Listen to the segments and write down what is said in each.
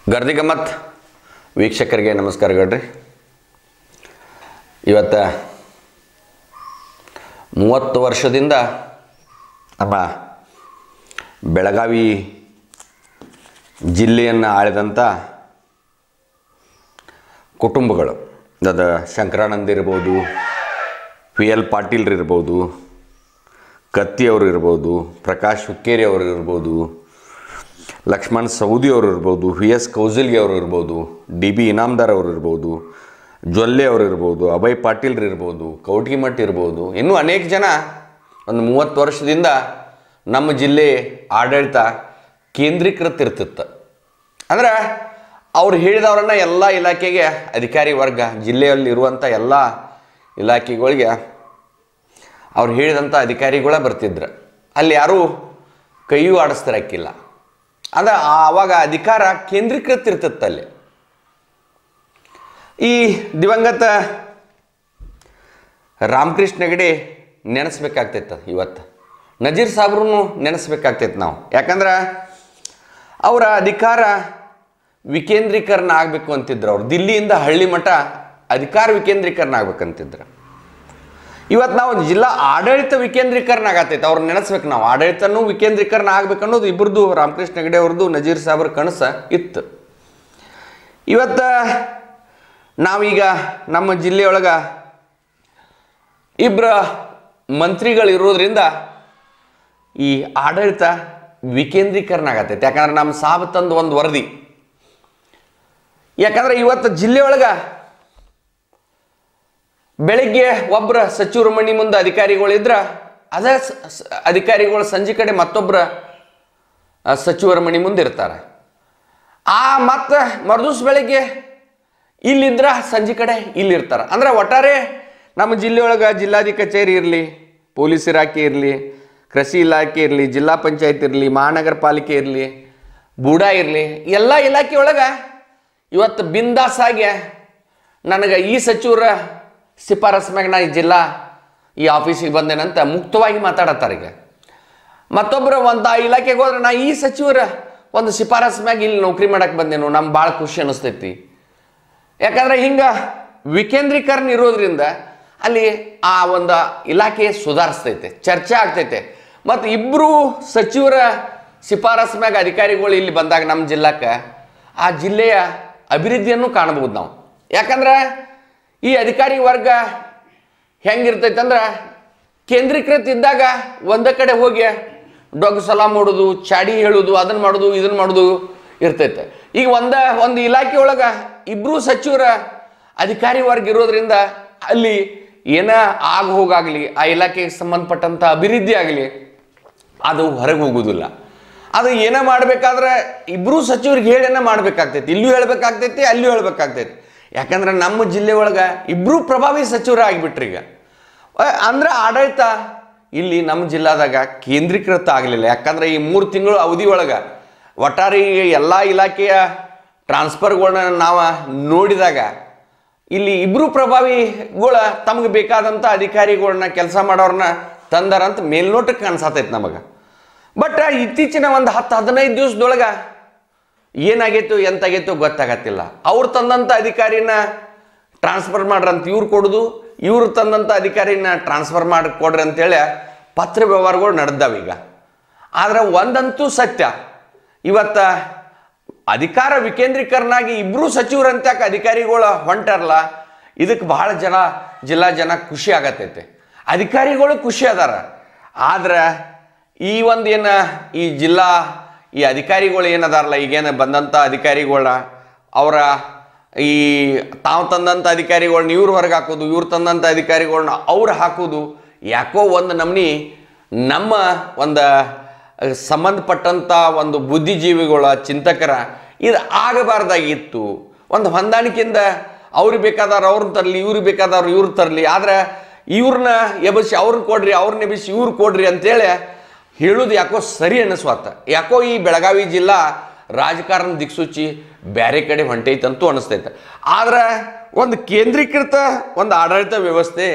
ಗರ್ದಿ ಗಮ್ಮತ್ ವೀಕ್ಷಕರಿಗೆ ನಮಸ್ಕಾರಗಳ್ರಿ ಇವತ್ತು ಮೂವತ್ತು ವರ್ಷದಿಂದ ನಮ್ಮ ಬೆಳಗಾವಿ ಜಿಲ್ಲೆಯನ್ನು ಆಳಿದಂಥ ಕುಟುಂಬಗಳು ಅದು ಶಂಕರಾನಂದ್ ಇರ್ಬೋದು ಪಿ ಎಲ್ ಪಾಟೀಲ್ರು ಇರ್ಬೋದು ಕತ್ತಿಯವರು ಇರ್ಬೋದು ಪ್ರಕಾಶ್ ಹುಕ್ಕೇರಿ ಅವರು ಇರ್ಬೋದು ಲಕ್ಷ್ಮಣ್ ಸೌದಿ ಅವರು ಇರ್ಬೋದು ವಿ ಎಸ್ ಕೌಸಲ್ಗಿ ಅವರು ಇರ್ಬೋದು ಡಿ ಬಿ ಇನಾಮ್ದಾರ್ ಅವರು ಇರ್ಬೋದು ಜೊಲ್ಲೆ ಅವರು ಇರ್ಬೋದು ಅಭಯ್ ಪಾಟೀಲ್ರು ಇರ್ಬೋದು ಕೌಟಿಮಠ್ ಇರ್ಬೋದು ಇನ್ನೂ ಅನೇಕ ಜನ ಒಂದು ಮೂವತ್ತು ವರ್ಷದಿಂದ ನಮ್ಮ ಜಿಲ್ಲೆ ಆಡಳಿತ ಕೇಂದ್ರೀಕೃತ ಇರ್ತಿತ್ತು ಅಂದ್ರೆ ಅವ್ರು ಹೇಳಿದವರನ್ನ ಎಲ್ಲ ಇಲಾಖೆಗೆ ಅಧಿಕಾರಿ ವರ್ಗ ಜಿಲ್ಲೆಯಲ್ಲಿ ಇರುವಂಥ ಎಲ್ಲ ಇಲಾಖೆಗಳಿಗೆ ಅವ್ರು ಹೇಳಿದಂಥ ಅಧಿಕಾರಿಗಳ ಬರ್ತಿದ್ರು ಅಲ್ಲಿ ಯಾರೂ ಕೈಯೂ ಆಡಿಸ್ತಿರಕ್ಕಿಲ್ಲ ಅಂದ್ರೆ ಆವಾಗ ಅಧಿಕಾರ ಕೇಂದ್ರೀಕೃತ ಇರ್ತಿತ್ತು ಅಲ್ಲಿ ಈ ದಿವಂಗತ ರಾಮಕೃಷ್ಣ ಹೆಗಡೆ ನೆನೆಸ್ಬೇಕಾಗ್ತೈತೆ ಇವತ್ತು ನಜೀರ್ ಸಾಬ್ರು ನೆನೆಸ್ಬೇಕಾಗ್ತೈತೆ ನಾವು ಯಾಕಂದ್ರೆ ಅವರ ಅಧಿಕಾರ ವಿಕೇಂದ್ರೀಕರಣ ಆಗಬೇಕು ಅಂತಿದ್ರು ಅವ್ರು ದಿಲ್ಲಿಯಿಂದ ಹಳ್ಳಿ ಮಠ ಅಧಿಕಾರ ವಿಕೇಂದ್ರೀಕರಣ ಆಗ್ಬೇಕಂತಿದ್ರು ಇವತ್ತು ನಾವು ಜಿಲ್ಲಾ ಆಡಳಿತ ವಿಕೇಂದ್ರೀಕರಣ ಆಗತ್ತೈತೆ ಅವ್ರು ನೆನೆಸ್ಬೇಕು ನಾವು ಆಡಳಿತನೂ ವಿಕೇಂದ್ರೀಕರಣ ಆಗ್ಬೇಕು ಅನ್ನೋದು ಇಬ್ಬರದು ರಾಮಕೃಷ್ಣ ಹೆಗಡೆ ಅವ್ರದ್ದು ನಜೀರ್ ಸಾಬ್ರ ಕನಸ ಇತ್ತು ಇವತ್ತು ನಾವೀಗ ನಮ್ಮ ಜಿಲ್ಲೆಯೊಳಗೆ ಇಬ್ಬರ ಮಂತ್ರಿಗಳು ಇರೋದ್ರಿಂದ ಈ ಆಡಳಿತ ವಿಕೇಂದ್ರೀಕರಣ ಆಗತ್ತೈತೆ ಯಾಕಂದ್ರೆ ನಮ್ಮ ಸಾಬ್ ತಂದು ಒಂದು ವರದಿ ಯಾಕಂದ್ರೆ ಇವತ್ತು ಜಿಲ್ಲೆಯೊಳಗೆ ಬೆಳಿಗ್ಗೆ ಒಬ್ಬರ ಸಚಿವರ ಮನೆ ಮುಂದೆ ಅಧಿಕಾರಿಗಳಿದ್ರ ಅದೇ ಸ- ಸ- ಅಧಿಕಾರಿಗಳು ಸಂಜೆ ಕಡೆ ಮತ್ತೊಬ್ಬರ ಆ, ಸಚಿವರ ಮನೆ ಮುಂದೆ ಇರ್ತಾರೆ ಆ ಮತ್ತೆ ಮರುದಿವ್ಸ ಬೆಳಿಗ್ಗೆ ಇಲ್ಲಿದ್ರ ಸಂಜೆ ಕಡೆ ಇಲ್ಲಿರ್ತಾರೆ ಅಂದ್ರೆ ಒಟ್ಟಾರೆ ನಮ್ಮ ಜಿಲ್ಲೆಯೊಳಗೆ ಜಿಲ್ಲಾಧಿ ಕಚೇರಿ ಇರಲಿ ಪೊಲೀಸ್ ಇಲಾಖೆ ಇರಲಿ ಕೃಷಿ ಇಲಾಖೆ ಇರಲಿ ಜಿಲ್ಲಾ ಪಂಚಾಯತ್ ಇರಲಿ ಮಹಾನಗರ ಪಾಲಿಕೆ ಇರಲಿ ಬೂಡಾ ಇರಲಿ ಎಲ್ಲ ಇಲಾಖೆ ಒಳಗೆ ಇವತ್ತು ಬಿಂದಾಸಾಗಿ ನನಗೆ ಈ ಸಚಿವರ ಶಿಫಾರಸ್ ಮ್ಯಾಗ ನಾ ಈ ಜಿಲ್ಲಾ ಈ ಆಫೀಸಿಗೆ ಬಂದೇನಂತ ಮುಕ್ತವಾಗಿ ಮಾತಾಡತ್ತಾರೆ ಈಗ ಮತ್ತೊಬ್ಬರು ಒಂದು ಆ ಇಲಾಖೆಗೆ ಹೋದ್ರೆ ನಾ ಈ ಸಚಿವರ ಒಂದು ಶಿಫಾರಸ್ ಮ್ಯಾಗ ಇಲ್ಲಿ ನೌಕರಿ ಮಾಡಕ್ಕೆ ಬಂದೇನು ನಮ್ಗೆ ಭಾಳ ಖುಷಿ ಅನಿಸ್ತೈತಿ ಯಾಕಂದ್ರೆ ಹಿಂಗ ವಿಕೇಂದ್ರೀಕರಣ ಇರೋದ್ರಿಂದ ಅಲ್ಲಿ ಆ ಒಂದು ಇಲಾಖೆ ಸುಧಾರಿಸ್ತೈತೆ ಚರ್ಚೆ ಆಗ್ತೈತೆ ಮತ್ತು ಇಬ್ಬರು ಸಚಿವರ ಶಿಫಾರಸ್ ಮ್ಯಾಗ ಅಧಿಕಾರಿಗಳು ಇಲ್ಲಿ ಬಂದಾಗ ನಮ್ಮ ಜಿಲ್ಲಾಕ್ಕೆ ಆ ಜಿಲ್ಲೆಯ ಅಭಿವೃದ್ಧಿಯನ್ನು ಕಾಣಬಹುದು ನಾವು ಯಾಕಂದ್ರೆ ಈ ಅಧಿಕಾರಿ ವರ್ಗ ಹೆಂಗಿರ್ತೈತೆ ಅಂದ್ರೆ ಕೇಂದ್ರೀಕೃತ ಇದ್ದಾಗ ಒಂದೇ ಕಡೆ ಹೋಗಿ ಡೊಗ್ ಸಲ ಮಾಡೋದು ಚಾಡಿ ಹೇಳೋದು ಅದನ್ನ ಮಾಡೋದು ಇದನ್ನ ಮಾಡೋದು ಇರ್ತೈತೆ ಈಗ ಒಂದ ಒಂದು ಇಲಾಖೆ ಒಳಗೆ ಇಬ್ಬರು ಸಚಿವರ ಅಧಿಕಾರಿ ವರ್ಗ ಇರೋದ್ರಿಂದ ಅಲ್ಲಿ ಏನ ಆಗ ಹೋಗಾಗಲಿ ಆ ಇಲಾಖೆಗೆ ಸಂಬಂಧಪಟ್ಟಂಥ ಅಭಿವೃದ್ಧಿ ಆಗಲಿ ಅದು ಹೊರಗೆ ಹೋಗುವುದಿಲ್ಲ ಅದು ಏನೇ ಮಾಡಬೇಕಾದ್ರೆ ಇಬ್ಬರು ಸಚಿವರಿಗೆ ಹೇಳೇನ ಮಾಡ್ಬೇಕಾಗ್ತೈತಿ ಇಲ್ಲೂ ಹೇಳ್ಬೇಕಾಗ್ತೈತಿ ಅಲ್ಲೂ ಹೇಳ್ಬೇಕಾಗ್ತೈತಿ ಯಾಕಂದ್ರೆ ನಮ್ಮ ಜಿಲ್ಲೆ ಒಳಗೆ ಇಬ್ಬರು ಪ್ರಭಾವಿ ಸಚಿವರು ಆಗಿಬಿಟ್ರಿ ಈಗ ಅಹ್, ಅಂದ್ರೆ ಆಡಳಿತ ಇಲ್ಲಿ ನಮ್ಮ ಜಿಲ್ಲಾದಾಗ ಕೇಂದ್ರೀಕೃತ ಆಗಲಿಲ್ಲ ಯಾಕಂದ್ರೆ ಈ ಮೂರು ತಿಂಗಳು ಅವಧಿ ಒಳಗೆ ಒಟ್ಟಾರೆ ಈ ಎಲ್ಲ ಇಲಾಖೆಯ ಟ್ರಾನ್ಸ್ಫರ್ಗಳನ್ನ ನಾವು ನೋಡಿದಾಗ ಇಲ್ಲಿ ಇಬ್ರು ಪ್ರಭಾವಿಗಳ ತಮಗೆ ಬೇಕಾದಂಥ ಅಧಿಕಾರಿಗಳನ್ನ ಕೆಲಸ ಮಾಡೋರನ್ನ ತಂದಾರಂತ ಮೇಲ್ನೋಟಕ್ಕೆ ಕಾಣಿಸತೈತೆ ನಮಗೆ ಬಟ್ ಇತ್ತೀಚಿನ ಒಂದು ಹತ್ತು ಹದಿನೈದು ದಿವಸದೊಳಗೆ ಏನಾಗೈತು ಎಂತಾಗೈತು ಗೊತ್ತಾಗತ್ತಿಲ್ಲ ಅವ್ರು ತಂದಂಥ ಅಧಿಕಾರಿನ ಟ್ರಾನ್ಸ್ಫರ್ ಮಾಡ್ರಂತ ಇವ್ರು ಕೊಡೋದು ಇವ್ರು ತಂದಂಥ ಅಧಿಕಾರಿನ ಟ್ರಾನ್ಸ್ಫರ್ ಮಾಡಿ ಕೊಡ್ರಿ ಅಂತೇಳಿ ಪತ್ರ ವ್ಯವಹಾರಗಳು ನಡೆದಾವ ಈಗ ಆದ್ರೆ ಒಂದಂತೂ ಸತ್ಯ ಇವತ್ತ ಅಧಿಕಾರ ವಿಕೇಂದ್ರೀಕರಣ ಆಗಿ ಇಬ್ರು ಸಚಿವರಂತ್ಯಾಕ ಅಧಿಕಾರಿಗಳು ಹೊಂಟಾರಲ್ಲ ಇದಕ್ಕೆ ಬಹಳ ಜನ ಜಿಲ್ಲಾ ಜನ ಖುಷಿ ಆಗತೈತೆ ಅಧಿಕಾರಿಗಳು ಖುಷಿ ಅದಾರ ಆದ್ರೆ ಈ ಒಂದು ಏನು ಈ ಜಿಲ್ಲಾ ಈ ಅಧಿಕಾರಿಗಳು ಏನದಾರಲ್ಲ ಈಗೇನು ಬಂದಂಥ ಅಧಿಕಾರಿಗಳ ಅವರ ಈ ತಾವು ತಂದಂಥ ಅಧಿಕಾರಿಗಳ್ನ ಇವ್ರು ಹೊರಗೆ ಹಾಕೋದು ಇವ್ರು ತಂದಂಥ ಅಧಿಕಾರಿಗಳ್ನ ಅವ್ರು ಹಾಕೋದು ಯಾಕೋ ಒಂದು ನಮ್ನಿ ನಮ್ಮ ಒಂದು ಸಂಬಂಧಪಟ್ಟಂಥ ಒಂದು ಬುದ್ಧಿಜೀವಿಗಳ ಚಿಂತಕರ ಇದು ಆಗಬಾರ್ದಾಗಿತ್ತು ಒಂದು ಹೊಂದಾಣಿಕೆಯಿಂದ ಅವ್ರಿಗೆ ಬೇಕಾದವ್ರು ಅವ್ರನ್ನ ತರಲಿ ಇವ್ರಿಗೆ ಬೇಕಾದವ್ರು ಇವ್ರು ತರಲಿ ಆದ್ರೆ ಇವ್ರನ್ನ ಎಬಸಿ ಅವ್ರನ್ನ ಕೊಡ್ರಿ ಅವ್ರನ್ನ ಎಬಸಿ ಇವ್ರು ಕೊಡ್ರಿ ಅಂತೇಳಿ ಹೇಳೋದು ಯಾಕೋ ಸರಿ ಅನ್ನಿಸ್ವಾತ ಯಾಕೋ ಈ ಬೆಳಗಾವಿ ಜಿಲ್ಲಾ ರಾಜಕಾರಣ ದಿಕ್ಸೂಚಿ ಬೇರೆ ಕಡೆ ಹೊಂಟೈತಂತೂ ಅನಿಸ್ತೈತೆ ಆದ್ರೆ ಒಂದು ಕೇಂದ್ರೀಕೃತ ಒಂದು ಆಡಳಿತ ವ್ಯವಸ್ಥೆ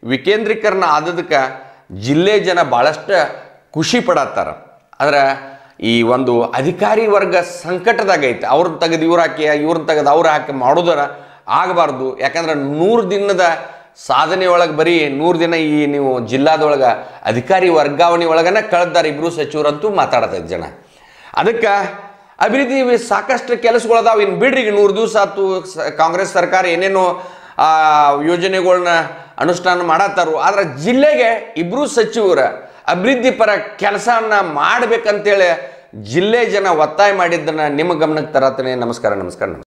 ವಿಕೇಂದ್ರೀಕರಣ ಆದದಕ್ಕೆ ಜಿಲ್ಲೆ ಜನ ಭಾಳಷ್ಟು ಖುಷಿ ಪಡತ್ತಾರ ಆದ್ರೆ ಈ ಒಂದು ಅಧಿಕಾರಿ ವರ್ಗ ಸಂಕಟದಾಗೈತೆ ಅವ್ರನ್ನ ತೆಗೆದು ಇವ್ರು ಹಾಕಿ ಇವ್ರನ್ನ ತೆಗೆದು ಅವ್ರು ಹಾಕಿ ಮಾಡೋದರ ಆಗಬಾರ್ದು ಯಾಕಂದ್ರೆ ನೂರು ದಿನದ ಸಾಧನೆ ಒಳಗೆ ಬರೀ ನೂರು ದಿನ ಈ ನೀವು ಜಿಲ್ಲಾದೊಳಗೆ ಅಧಿಕಾರಿ ವರ್ಗಾವಣೆ ಒಳಗನ ಕಳೆದಾರೆ ಇಬ್ಬರು ಸಚಿವರಂತೂ ಮಾತಾಡತೈತೆ ಜನ ಅದಕ್ಕೆ ಅಭಿವೃದ್ಧಿ ವಿ- ಸಾಕಷ್ಟು ಕೆಲಸಗಳದಾವ ಇನ್ನು ಬಿಡ್ರಿ ಈಗ ನೂರು ದಿವಸ ಆತು ಸ- ಕಾಂಗ್ರೆಸ್ ಸರ್ಕಾರ ಏನೇನೋ ಆ, ಯೋಜನೆಗಳನ್ನ ಅನುಷ್ಠಾನ ಮಾಡತ್ತಾರು ಆದ್ರೆ ಜಿಲ್ಲೆಗೆ ಇಬ್ಬರು ಸಚಿವರ ಅಭಿವೃದ್ಧಿ ಪರ ಕೆಲಸವನ್ನ ಮಾಡ್ಬೇಕಂತೇಳಿ ಜಿಲ್ಲೆ ಜನ ಒತ್ತಾಯ ಮಾಡಿದ್ದನ್ನ ನಿಮ್ಮ ಗಮನಕ್ಕೆ ತರತ್ತೇನೆ ನಮಸ್ಕಾರ ನಮಸ್ಕಾರ ನಮಸ್ಕಾರ